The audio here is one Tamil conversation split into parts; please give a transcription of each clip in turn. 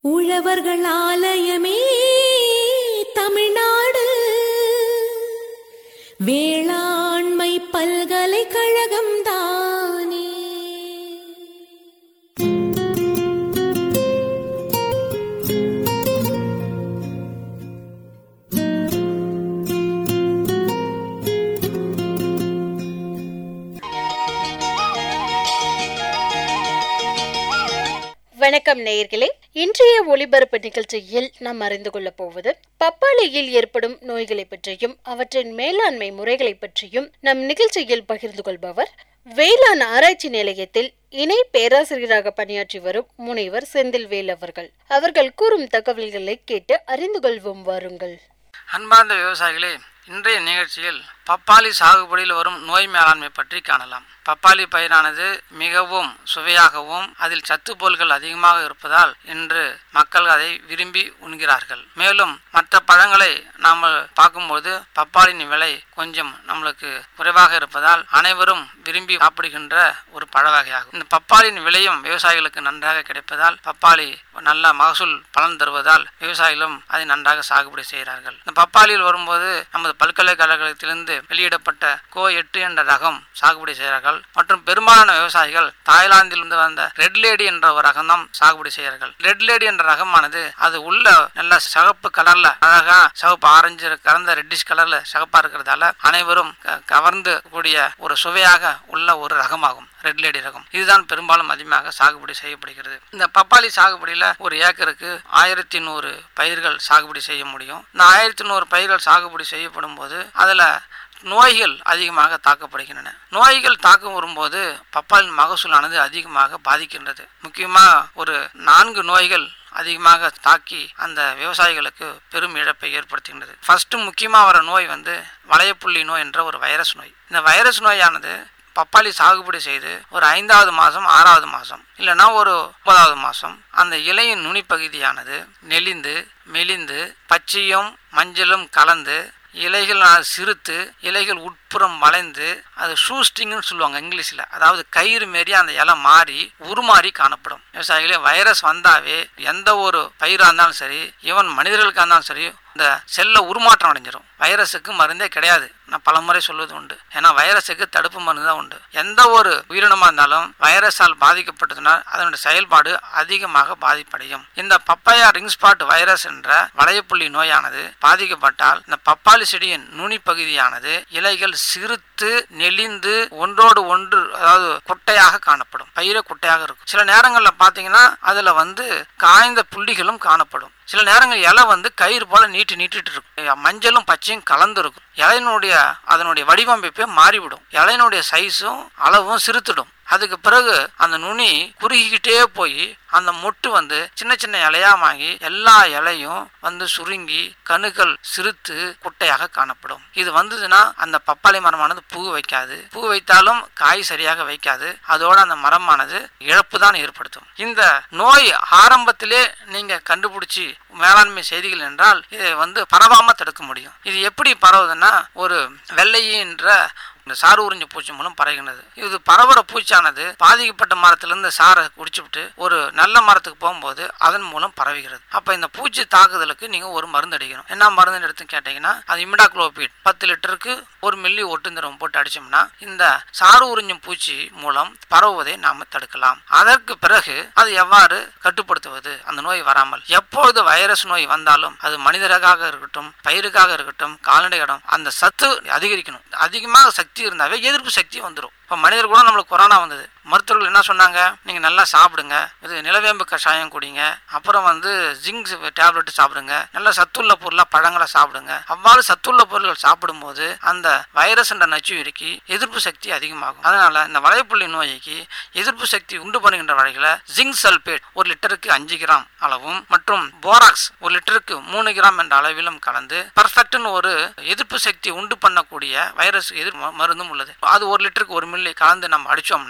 உழவர்கள் ஆலயமே தமிழ்நாடு வேளாண்மை பல்கலைக்கழகம் தானே வணக்கம் நேயர்களே இன்றைய ஒளிபரப்பு நிகழ்ச்சியில் நாம் அறிந்து கொள்ளப் போவது பப்பாளியில் ஏற்படும் நோய்களை பற்றியும் அவற்றின் மேலாண்மை முறைகளை பற்றியும் நம் நிகழ்ச்சியில் பகிர்ந்து கொள்பவர் வேளாண் ஆராய்ச்சி நிலையத்தில் இணை பேராசிரியராக பணியாற்றி வரும் முனைவர் செந்தில்வேல் அவர்கள் அவர்கள் கூறும் தகவல்களை கேட்டு அறிந்து கொள்வோம் வாருங்கள் அன்பார்ந்த விவசாயிகளே இன்றைய நிகழ்ச்சியில் பப்பாளி சாகுபடியில் வரும் நோய் மேலாண்மை பற்றி காணலாம் பப்பாளி பயிரானது மிகவும் சுவையாகவும் அதில் சத்துப்பொருள்கள் அதிகமாக இருப்பதால் இன்று மக்கள் அதை விரும்பி உண்கிறார்கள் மேலும் மற்ற பழங்களை நாம் பார்க்கும்போது பப்பாளியின் விலை கொஞ்சம் நம்மளுக்கு குறைவாக இருப்பதால் அனைவரும் விரும்பி சாப்பிடுகின்ற ஒரு பழ வகையாகும் இந்த பப்பாளியின் விலையும் விவசாயிகளுக்கு நன்றாக கிடைப்பதால் பப்பாளி நல்ல மகசூல் பலன் தருவதால் விவசாயிகளும் அதை நன்றாக சாகுபடி செய்கிறார்கள் இந்த பப்பாளியில் வரும்போது நமது பல்கலைக்கழகத்திலிருந்து வெளியிடப்பட்ட கோ எட்டு என்ற ரகம் சாகுபடி செய்கிறார்கள் மற்றும் பெரும்பாலான விவசாயிகள் தாய்லாந்திலிருந்து வந்த ரெட் லேடி என்ற ஒரு ரகம் தான் சாகுபடி செய்கிறார்கள் ரெட் லேடி என்ற ரகமானது அது உள்ள நல்ல சிகப்பு கலர்ல அழகா சிவப்பு ஆரஞ்சு கலந்த ரெட்டிஷ் கலர்ல சிகப்பா இருக்கிறதால அனைவரும் க- கவர்ந்து கூடிய ஒரு சுவையாக உள்ள ஒரு ரகமாகும் ரெட் லேடி ரகம் இதுதான் பெரும்பாலும் அதிகமாக சாகுபடி செய்யப்படுகிறது இந்த பப்பாளி சாகுபடியில ஒரு ஏக்கருக்கு ஆயிரத்தி நூறு பயிர்கள் சாகுபடி செய்ய முடியும் இந்த ஆயிரத்தி நூறு பயிர்கள் சாகுபடி செய்யப்படும் போது அதுல நோய்கள் அதிகமாக தாக்கப்படுகின்றன நோய்கள் தாக்கம் வரும்போது பப்பாளின் மகசூலானது அதிகமாக பாதிக்கின்றது முக்கியமாக ஒரு நான்கு நோய்கள் அதிகமாக தாக்கி அந்த விவசாயிகளுக்கு பெரும் இழப்பை ஏற்படுத்துகின்றது ஃபர்ஸ்ட் முக்கியமாக வர நோய் வந்து வளையப்புள்ளி நோய் என்ற ஒரு வைரஸ் நோய் இந்த வைரஸ் நோயானது பப்பாளி சாகுபடி செய்து ஒரு ஐந்தாவது மாதம் ஆறாவது மாதம் இல்லைன்னா ஒரு முப்பதாவது மாதம் அந்த இலையின் நுனிப்பகுதியானது நெளிந்து மெலிந்து பச்சையும் மஞ்சளும் கலந்து இலைகள் சிறுத்து இலைகள் உட்புறம் வளைந்து அது ஷூஸ்டிங்னு சொல்லுவாங்க இங்கிலீஷில் அதாவது கயிறு மாரி அந்த இலை மாறி உருமாறி காணப்படும் விவசாயிகளே வைரஸ் வந்தாவே எந்த ஒரு பயிராக இருந்தாலும் சரி ஈவன் மனிதர்களுக்காக இருந்தாலும் சரி இந்த செல்ல உருமாற்றம் அடைஞ்சிரும் வைரஸுக்கு மருந்தே கிடையாது நான் பலமுறை சொல்வது உண்டு ஏன்னா வைரஸுக்கு தடுப்பு மருந்து தான் உண்டு எந்த ஒரு உயிரினமாக இருந்தாலும் வைரஸால் பாதிக்கப்பட்டதுனால் அதனுடைய செயல்பாடு அதிகமாக பாதிப்படையும் இந்த பப்பாயா ரிங் ஸ்பாட் வைரஸ் என்ற வளையப்புள்ளி நோயானது பாதிக்கப்பட்டால் இந்த பப்பாளி செடியின் நுனி பகுதியானது இலைகள் சிறுத்து நெளிந்து ஒன்றோடு ஒன்று அதாவது குட்டையாக காணப்படும் பயிர குட்டையாக இருக்கும் சில நேரங்களில் பார்த்தீங்கன்னா அதில் வந்து காய்ந்த புள்ளிகளும் காணப்படும் சில நேரங்கள் இலை வந்து கயிறு போல நீட்டி நீட்டிட்டு இருக்கும் மஞ்சளும் பச்சையும் கலந்து இருக்கும் இலையினுடைய அதனுடைய வடிவமைப்பே மாறிவிடும் இலையினுடைய சைஸும் அளவும் சிறுத்துடும் அதுக்கு பிறகு அந்த நுனி குறுகிக்கிட்டே போய் அந்த மொட்டு வந்து சின்ன சின்ன இலையாமாகி எல்லா இலையும் வந்து சுருங்கி கணுக்கள் சிறுத்து குட்டையாக காணப்படும் இது வந்ததுன்னா அந்த பப்பாளி மரமானது பூ வைக்காது பூ வைத்தாலும் காய் சரியாக வைக்காது அதோட அந்த மரமானது இழப்பு தான் ஏற்படுத்தும் இந்த நோய் ஆரம்பத்திலே நீங்க கண்டுபிடிச்சி மேலாண்மை செய்திகள் என்றால் இதை வந்து பரவாம தடுக்க முடியும் இது எப்படி பரவுதுன்னா ஒரு வெள்ளையி என்ற இந்த சாறு உறிஞ்சு பூச்சி மூலம் பரவுகின்றது இது பரவுற பூச்சானது பாதிக்கப்பட்ட மரத்திலிருந்து சாரை குடிச்சுவிட்டு ஒரு நல்ல மரத்துக்கு போகும்போது அதன் மூலம் பரவுகிறது அப்ப இந்த பூச்சி தாக்குதலுக்கு நீங்க ஒரு மருந்து அடிக்கணும் என்ன மருந்து எடுத்து கேட்டீங்கன்னா அது இமிடாக்ளோபிட் பத்து லிட்டருக்கு ஒரு மில்லி ஒட்டுந்திரம் போட்டு அடிச்சோம்னா இந்த சாறு உறிஞ்சும் பூச்சி மூலம் பரவுவதை நாம தடுக்கலாம் அதற்கு பிறகு அது எவ்வாறு கட்டுப்படுத்துவது அந்த நோய் வராமல் எப்பொழுது வைரஸ் நோய் வந்தாலும் அது மனிதராக இருக்கட்டும் பயிருக்காக இருக்கட்டும் கால்நடையிடம் அந்த சத்து அதிகரிக்கணும் அதிகமாக சக்தி இருந்தாவே எதிர்ப்பு சக்தி வந்துடும் இப்போ மனிதர் கூட நம்மளுக்கு கொரோனா வந்தது மருத்துவர்கள் என்ன சொன்னாங்க நீங்கள் நல்லா சாப்பிடுங்க இது நிலவேம்பு கஷாயம் குடிங்க அப்புறம் வந்து ஜிங்க் டேப்லெட் சாப்பிடுங்க நல்ல சத்துள்ள பொருளாக பழங்களை சாப்பிடுங்க அவ்வாறு சத்துள்ள பொருட்கள் சாப்பிடும்போது அந்த வைரஸ் என்ற நச்சுயிரிக்கு எதிர்ப்பு சக்தி அதிகமாகும் அதனால இந்த வளையப்புள்ளி நோய்க்கு எதிர்ப்பு சக்தி உண்டு பண்ணுகின்ற வகையில் ஜிங்க் சல்பேட் ஒரு லிட்டருக்கு அஞ்சு கிராம் அளவும் மற்றும் போராக்ஸ் ஒரு லிட்டருக்கு மூணு கிராம் என்ற அளவிலும் கலந்து பர்ஃபெக்ட்னு ஒரு எதிர்ப்பு சக்தி உண்டு பண்ணக்கூடிய வைரஸ் எதிர் ம- மருந்தும் உள்ளது அது ஒரு லிட்டருக்கு ஒரு மில்லி கலந்து நம்ம அடிச்சோம்னா அந்த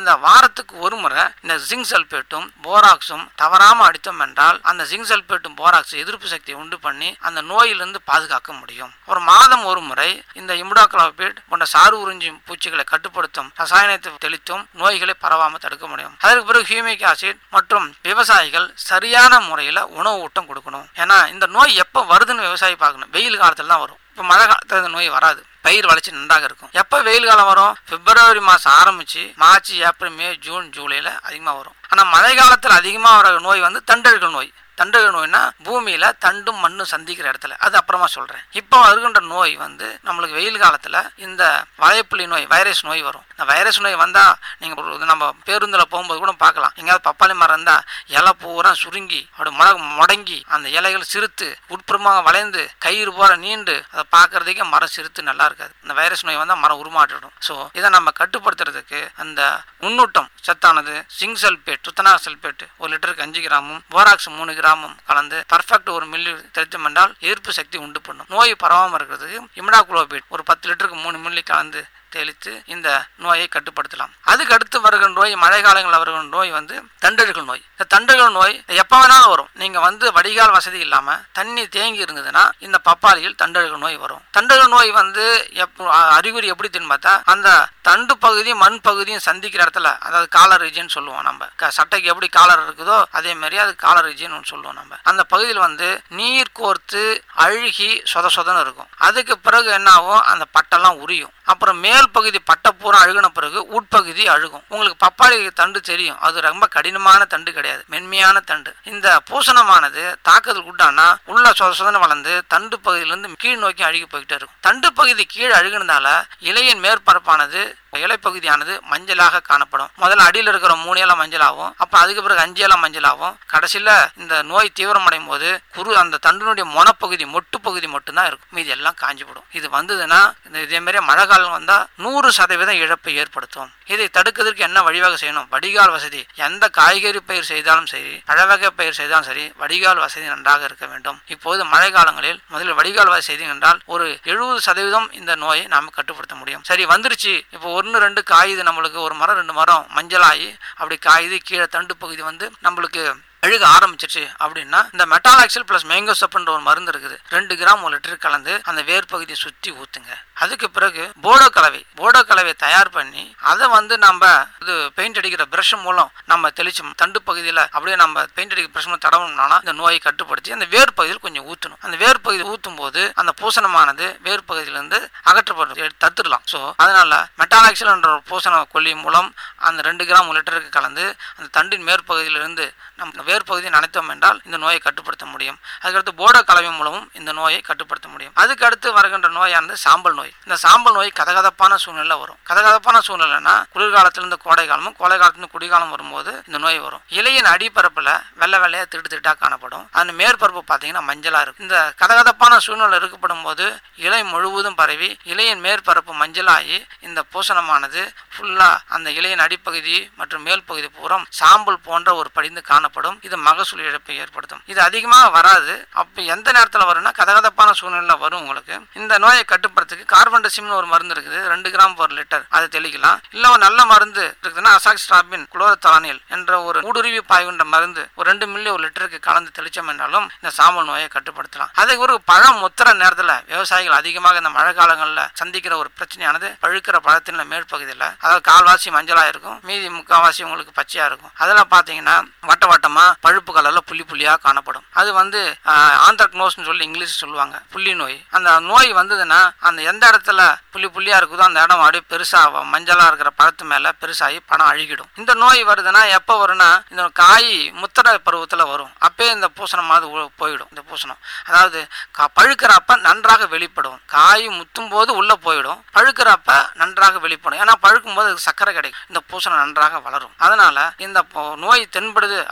அந்த வாரத்துக்கு ஒரு முறை இந்த ஜிங்க் சல்பேட்டும் போராக்ஸும் தவறாம அடித்தோம் என்றால் அந்த ஜிங்க் சல்பேட்டும் போராக்ஸ் எதிர்ப்பு சக்தியை உண்டு பண்ணி அந்த நோயிலிருந்து பாதுகாக்க முடியும் ஒரு மாதம் ஒரு முறை இந்த இம்டாக்ளோபேட் போன்ற சாறு உறிஞ்சும் பூச்சிகளை கட்டுப்படுத்தும் ரசாயனத்தை தெளித்தும் நோய்களை பரவாமல் தடுக்க முடியும் அதற்கு பிறகு ஹியூமிக் ஆசிட் மற்றும் விவசாயிகள் சரியான முறையில் உணவு ஊட்டம் கொடுக்கணும் ஏன்னா இந்த நோய் எப்போ வருதுன்னு விவசாயி பார்க்கணும் வெயில் காலத்துல தான் வரும் இப்போ மழை காலத்துல இந்த நோய் வராது பயிர் வளர்ச்சி நன்றாக இருக்கும் எப்போ வெயில் காலம் வரும் பிப்ரவரி மாதம் ஆரம்பிச்சு மார்ச் ஏப்ரல் மே ஜூன் ஜூலையில் அதிகமாக வரும் ஆனால் மழை காலத்தில் அதிகமாக வர நோய் வந்து தண்டல்கள் நோய் தண்டல் நோய்னா பூமியில தண்டும் மண்ணும் சந்திக்கிற இடத்துல அது அப்புறமா சொல்றேன் இப்போ வருகின்ற நோய் வந்து நம்மளுக்கு வெயில் காலத்துல இந்த வளையப்புள்ளி நோய் வைரஸ் நோய் வரும் இந்த வைரஸ் நோய் வந்தா நீங்க ஒரு நம்ம பேருந்துல போகும்போது கூட பார்க்கலாம் எங்கேயாவது பப்பாளி மரம் இருந்தா இலை பூரா சுருங்கி அப்படி முட முடங்கி அந்த இலைகள் சிறுத்து உட்புறமாக வளைந்து கயிறு போல நீண்டு அதை பார்க்கறதுக்கே மரம் சிறுத்து நல்லா இருக்காது இந்த வைரஸ் நோய் வந்தா மரம் உருமாற்றிடும் ஸோ இதை நம்ம கட்டுப்படுத்துறதுக்கு அந்த முன்னூட்டம் சத்தானது சிங் சல்பேட் துத்தனா சல்பேட் ஒரு லிட்டருக்கு அஞ்சு கிராமும் போராக்ஸ் மூணு கிராமும் கலந்து பர்ஃபெக்ட் ஒரு மில்லி தெளித்தம் என்றால் எதிர்ப்பு சக்தி உண்டு பண்ணும் நோய் பரவாமல் இருக்கிறதுக்கு இம்டாகுளோபேட் ஒரு பத்து லிட்டருக்கு மூணு மில்லி கலந்து தெளித்து இந்த நோயை கட்டுப்படுத்தலாம் அதுக்கு அடுத்து வருகிற நோய் மழை காலங்களில் வருகிற நோய் வந்து தண்டல்கள் நோய் இந்த தண்டல்கள் நோய் எப்போ வேணாலும் வரும் நீங்க வந்து வடிகால் வசதி இல்லாம தண்ணி தேங்கி இருந்ததுன்னா இந்த பப்பாளியில் தண்டல்கள் நோய் வரும் தண்டல்கள் நோய் வந்து எப்போ அ- அறிகுறி எப்படி தெரியும் பார்த்தா அந்த தண்டு பகுதி மண் பகுதியும் சந்திக்கிற இடத்துல அதாவது காலர் ரீஜன் சொல்லுவோம் நம்ம க- சட்டைக்கு எப்படி காலர் இருக்குதோ அதே மாதிரி அது காலர் ரீஜன் சொல்லுவோம் நம்ம அந்த பகுதியில் வந்து நீர் கோர்த்து அழுகி சொத சொதன்னு இருக்கும் அதுக்கு பிறகு என்ன ஆகும் அந்த பட்டெல்லாம் உரியும் அப்புறம் மேல் பகுதி பட்டை பூரா அழுகின பிறகு உட்பகுதி அழுகும் உங்களுக்கு பப்பாளி தண்டு தெரியும் அது ரொம்ப கடினமான தண்டு கிடையாது மென்மையான தண்டு இந்த பூசணமானது தாக்குதல் உண்டானா உள்ள சொத சொதன்னு வளர்ந்து தண்டு பகுதியிலிருந்து கீழ் நோக்கி அழுகி போய்கிட்டே இருக்கும் தண்டு பகுதி கீழ் அழுகினதால இலையின் மேற்பரப்பானது இலைப்பகுதியானது மஞ்சளாக காணப்படும் முதல்ல அடியில் இருக்கிற மூணு இலை மஞ்சளாகும் அப்புறம் அதுக்கு பிறகு அஞ்சு இலை மஞ்சளாகும் கடைசியில் இந்த நோய் தீவிரமடையும் போது குரு அந்த தண்டினுடைய மொனப்பகுதி மொட்டு பகுதி மட்டும்தான் இருக்கும் மீதி எல்லாம் காஞ்சி போடும் இது வந்ததுன்னா இந்த இதே மாதிரி மழை காலம் வந்தால் நூறு சதவீதம் இழப்பை ஏற்படுத்தும் இதை தடுக்கிறதுக்கு என்ன வழிவகை செய்யணும் வடிகால் வசதி எந்த காய்கறி பயிர் செய்தாலும் சரி பழவகை பயிர் செய்தாலும் சரி வடிகால் வசதி நன்றாக இருக்க வேண்டும் இப்போது மழை காலங்களில் முதலில் வடிகால் வசதி செய்தீங்க என்றால் ஒரு எழுபது சதவீதம் இந்த நோயை நாம் கட்டுப்படுத்த முடியும் சரி வந்துருச்சு இப்போ ஒன்று ரெண்டு காயுது நம்மளுக்கு ஒரு மரம் ரெண்டு மரம் மஞ்சளாகி அப்படி காயுது கீழே தண்டு பகுதி வந்து நம்மளுக்கு அழுக ஆரம்பிச்சிருச்சு அப்படின்னா இந்த மெட்டாலாக்சில் பிளஸ் மேங்கோ சப்புன்ற ஒரு மருந்து இருக்குது ரெண்டு கிராம் ஒரு லிட்டர் கலந்து அந்த வேர் பகுதியை சுற்றி ஊத்துங்க அதுக்கு பிறகு போடோ கலவை போடோ கலவை தயார் பண்ணி அதை வந்து நம்ம இது பெயிண்ட் அடிக்கிற பிரஷ் மூலம் நம்ம தெளிச்சோம் தண்டு பகுதியில் அப்படியே நம்ம பெயிண்ட் அடிக்கிற பிரஷ் மூலம் தடவணும்னா இந்த நோயை கட்டுப்படுத்தி அந்த வேர் பகுதியில் கொஞ்சம் ஊற்றணும் அந்த வேர் பகுதி ஊற்றும் போது அந்த பூசணமானது வேர் பகுதியிலிருந்து அகற்றப்படும் தத்துடலாம் ஸோ அதனால மெட்டாலாக்சில் என்ற ஒரு பூசண கொல்லி மூலம் அந்த ரெண்டு கிராம் ஒரு லிட்டருக்கு கலந்து அந்த தண்டின் மேற்பகுதியிலிருந்து நம்ம வேர் பகுதியை நனைத்தோம் என்றால் இந்த நோயை கட்டுப்படுத்த முடியும் அதுக்கடுத்து போடோ கலவை மூலமும் இந்த நோயை கட்டுப்படுத்த முடியும் அதுக்கு அடுத்து வருகின்ற நோயானது சாம்பல் நோய் இந்த சாம்பல் நோய் கதகதப்பான சூழ்நிலை வரும் கதகதப்பான சூழ்நிலைனா குளிர்காலத்திலிருந்து கோடை காலமும் கோடை காலத்திலிருந்து குடிகாலம் வரும்போது இந்த நோய் வரும் இலையின் அடிப்பரப்புல வெள்ளை வெள்ளையா திருட்டு திருட்டா காணப்படும் அந்த மேற்பரப்பு பார்த்தீங்கன்னா மஞ்சளா இருக்கும் இந்த கதகதப்பான சூழ்நிலை இருக்கப்படும் போது இலை முழுவதும் பரவி இலையின் மேற்பரப்பு மஞ்சளாகி இந்த பூசணமானது ஃபுல்லா அந்த இலையின் அடிப்பகுதி மற்றும் மேல் பகுதி பூரம் சாம்பல் போன்ற ஒரு படிந்து காணப்படும் இது மகசூல் இழப்பை ஏற்படுத்தும் இது அதிகமாக வராது அப்போ எந்த நேரத்தில் வரும்னா கதகதப்பான சூழ்நிலை வரும் உங்களுக்கு இந்த நோயை கட்டுப்படுறதுக்கு கார்பன் டெசிம்னு ஒரு மருந்து இருக்குது ரெண்டு கிராம் ஒரு லிட்டர் அதை தெளிக்கலாம் இல்லை ஒரு நல்ல மருந்து இருக்குதுன்னா அசாக்ஸ்ட்ராபின் குளோரத்தானில் என்ற ஒரு ஊடுருவி பாய்கின்ற மருந்து ஒரு ரெண்டு மில்லி ஒரு லிட்டருக்கு கலந்து தெளிச்சோம் என்றாலும் இந்த சாம்பல் நோயை கட்டுப்படுத்தலாம் அதுக்கு ஒரு பழம் முத்துற நேரத்தில் விவசாயிகள் அதிகமாக இந்த மழை காலங்களில் சந்திக்கிற ஒரு பிரச்சனையானது பழுக்கிற பழத்தின் மேற்பகுதியில் அதாவது கால்வாசி மஞ்சளா இருக்கும் மீதி முக்கால்வாசி உங்களுக்கு பச்சையா இருக்கும் அதில் பார்த்தீங்கன்னா வட்ட வட்டமா பழுப்பு கலர்ல புள்ளி புள்ளியா காணப்படும் அது வந்து ஆந்த்ரக்னோஸ்னு சொல்லி இங்கிலீஷ் சொல்லுவாங்க புள்ளி நோய் அந்த நோய் வந்ததுன்னா அந்த எந்த இடத்துல புள்ளி புள்ளியா இருக்குதோ அந்த இடம் அப்படியே பெருசா மஞ்சளா இருக்கிற பழத்து மேல பெருசாகி பழம் அழுகிடும் இந்த நோய் வருதுன்னா எப்போ வரும்னா இந்த காய் முத்திர பருவத்துல வரும் அப்பயே இந்த பூசணம் அது உ- போயிடும் இந்த பூசணம் அதாவது கா- பழுக்கிறப்ப நன்றாக வெளிப்படும் காய் முத்தும் போது உள்ள போயிடும் பழுக்கிறப்ப நன்றாக வெளிப்படும் ஏன்னா பழுக்கும் போது அதுக்கு சர்க்கரை கிடைக்கும் இந்த பூசணம் நன்றாக வளரும் அதனால இந்த பொ- நோய் தென்படுது அப்படின்னா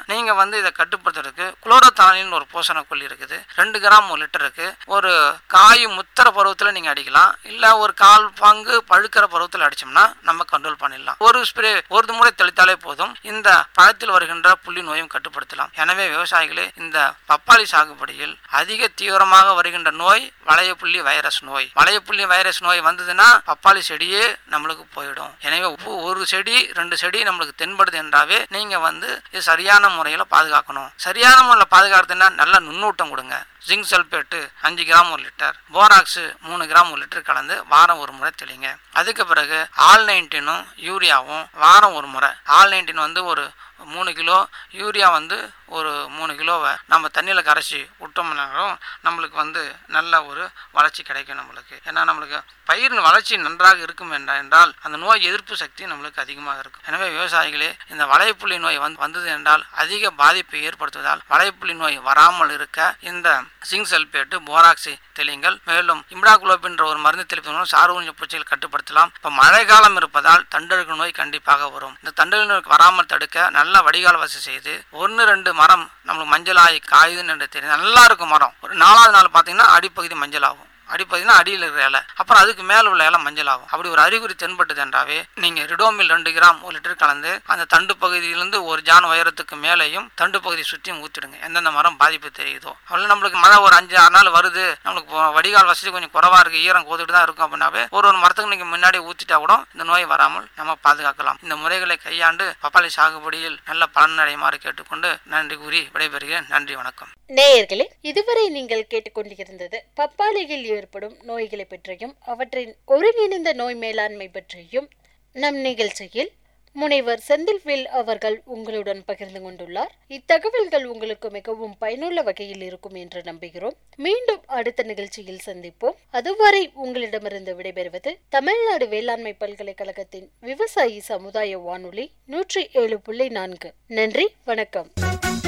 நீங்க வந்து இதை கட்டுப்படுத்துறதுக்கு குளோரோத்தானின்னு ஒரு பூசணக்கொல்லி இருக்குது ரெண்டு கிராம் ஒரு லிட்டருக்கு ஒரு காய் முத்திர பருவத்துல நீங்க அடிக்கலாம் இல்ல ஒரு கால் பங்கு பழுக்கிற பருவத்தில் அடிச்சோம்னா நம்ம கண்ட்ரோல் பண்ணிடலாம் ஒரு ஸ்ப்ரே ஒரு முறை தெளித்தாலே போதும் இந்த பழத்தில் வருகின்ற புள்ளி நோயும் கட்டுப்படுத்தலாம் எனவே விவசாயிகளே இந்த பப்பாளி சாகுபடியில் அதிக தீவிரமாக வருகின்ற நோய் வளையப்புள்ளி வைரஸ் நோய் வளையப்புள்ளி வைரஸ் நோய் வந்ததுன்னா பப்பாளி செடியே நம்மளுக்கு போயிடும் எனவே ஒ- ஒரு செடி ரெண்டு செடி நம்மளுக்கு தென்படுது என்றாவே நீங்க வந்து இது சரியான முறையில் பாதுகாக்கணும் சரியான முறையில் பாதுகாக்கிறதுனா நல்ல நுண்ணூட்டம் கொடுங்க ஜிங்க் சல்பேட்டு அஞ்சு கிராம் ஒரு லிட்டர் போராக்ஸ் மூணு கிராம் ஒரு லிட்டர் கலந்து வாரம் ஒரு முறை தெளிங்க அதுக்கு பிறகு ஆல் நைன்டீனும் யூரியாவும் வாரம் ஒரு முறை ஆல் நைன்டீன் வந்து ஒரு மூணு கிலோ யூரியா வந்து ஒரு மூணு கிலோவை நம்ம தண்ணியில் கரைச்சி விட்டோம்னாலும் நம்மளுக்கு வந்து நல்ல ஒரு வளர்ச்சி கிடைக்கும் நம்மளுக்கு ஏன்னா நம்மளுக்கு பயிரின் வளர்ச்சி நன்றாக இருக்கும் என்றா- என்றால் அந்த நோய் எதிர்ப்பு சக்தி நம்மளுக்கு அதிகமாக இருக்கும் எனவே விவசாயிகளே இந்த வளையப்புள்ளி நோய் வந்து வந்தது என்றால் அதிக பாதிப்பை ஏற்படுத்துவதால் வளையப்புள்ளி நோய் வராமல் இருக்க இந்த சிங் சல்பேட்டு போராக்சி தெளிங்கள் மேலும் இம்டாகுளோபின்ற ஒரு மருந்து தெளிப்பதன் மூலம் சார்பூஞ்ச பூச்சிகள் கட்டுப்படுத்தலாம் இப்போ மழை காலம் இருப்பதால் தண்டழுக்கு நோய் கண்டிப்பாக வரும் இந்த தண்டல் நோய் வராமல் தடுக்க நல்ல வடிகால் வசதி செய்து ஒன்று ரெண்டு மரம் நம்மளுக்கு மஞ்சளாகி காயுதுன்னு என்று தெரியும் நல்லா இருக்கும் மரம் ஒரு நாலாவது நாள் பார்த்தீங்கன்னா அடிப்பகுதி மஞ்சள் ஆகும் அடிப்பகுதினா அடியில் இருக்கிற இலை அப்புறம் அதுக்கு மேலே உள்ள இலை மஞ்சள் ஆகும் அப்படி ஒரு அறிகுறி தென்பட்டது என்றாவே நீங்கள் ரிடோமில் ரெண்டு கிராம் ஒரு லிட்டர் கலந்து அந்த தண்டு பகுதியிலிருந்து ஒரு ஜான் உயரத்துக்கு மேலேயும் தண்டு பகுதி சுற்றியும் ஊற்றிடுங்க எந்தெந்த மரம் பாதிப்பு தெரியுதோ அவ்வளோ நம்மளுக்கு மழை ஒரு அஞ்சு ஆறு நாள் வருது நம்மளுக்கு இப்போ வடிகால் வசதி கொஞ்சம் குறவா இருக்கு ஈரம் கோத்துட்டு தான் இருக்கும் அப்படின்னாவே ஒரு ஒரு மரத்துக்கு நீங்கள் முன்னாடி ஊற்றிட்டா கூட இந்த நோய் வராமல் நம்ம பாதுகாக்கலாம் இந்த முறைகளை கையாண்டு பப்பாளி சாகுபடியில் நல்ல பலன் அடையுமாறு கேட்டுக்கொண்டு நன்றி கூறி விடைபெறுகிறேன் நன்றி வணக்கம் நேயர்களே இதுவரை நீங்கள் கேட்டுக்கொண்டிருந்தது பப்பாளியில் ஏற்படும் நோய்களை பற்றியும் அவற்றின் ஒருங்கிணைந்த நோய் மேலாண்மை பற்றியும் நம் நிகழ்ச்சியில் முனைவர் செந்தில்வேல் அவர்கள் உங்களுடன் பகிர்ந்து கொண்டுள்ளார் இத்தகவல்கள் உங்களுக்கு மிகவும் பயனுள்ள வகையில் இருக்கும் என்று நம்புகிறோம் மீண்டும் அடுத்த நிகழ்ச்சியில் சந்திப்போம் அதுவரை உங்களிடமிருந்து விடைபெறுவது தமிழ்நாடு வேளாண்மை பல்கலைக்கழகத்தின் விவசாயி சமுதாய வானொலி நூற்றி ஏழு புள்ளி நான்கு நன்றி வணக்கம்